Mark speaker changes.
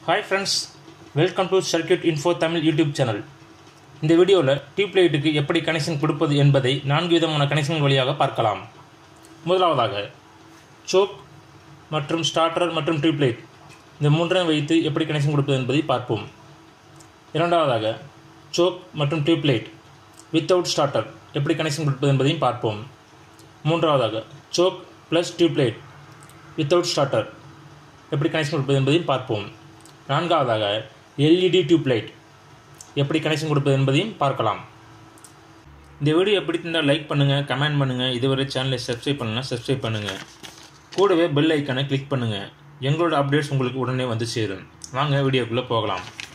Speaker 1: hi friends welcome to circuit info Tamil YouTube channel இந்த வீடியோவில் tube லைட்டுக்கு எப்படி கனெக்ஷன் கொடுப்பது என்பதை நான்கு விதமான கனெக்ஷன் வழியாக பார்க்கலாம் முதலாவதாக சோக் மற்றும் ஸ்டார்டர் மற்றும் டியூப் லைட் இந்த மூன்றையும் வைத்து எப்படி கனெக்ஷன் கொடுப்பது என்பதை பார்ப்போம் இரண்டாவதாக சோக் மற்றும் டியூப் லைட் வித்தவுட் ஸ்டார்டர் எப்படி கனெக்ஷன் கொடுப்பது என்பதையும் பார்ப்போம் மூன்றாவதாக choke plus tube light without starter எப்படி கனெக்ஷன் கொடுப்பது என்பதையும் பார்ப்போம் நான்காவதாக எல்இடி டியூப் லைட் எப்படி கனெக்ஷன் கொடுப்பது என்பதையும் பார்க்கலாம் இந்த வீடியோ எப்படி இருந்தால் லைக் பண்ணுங்கள் கமெண்ட் பண்ணுங்கள் இதுவரை சேனலை சப்ஸ்கிரைப் பண்ணலாம் சப்ஸ்கிரைப் பண்ணுங்கள் கூடவே பெல் ஐக்கானை கிளிக் பண்ணுங்கள் எங்களோட அப்டேட்ஸ் உங்களுக்கு உடனே வந்து சேரும் வாங்க வீடியோக்குள்ளே போகலாம்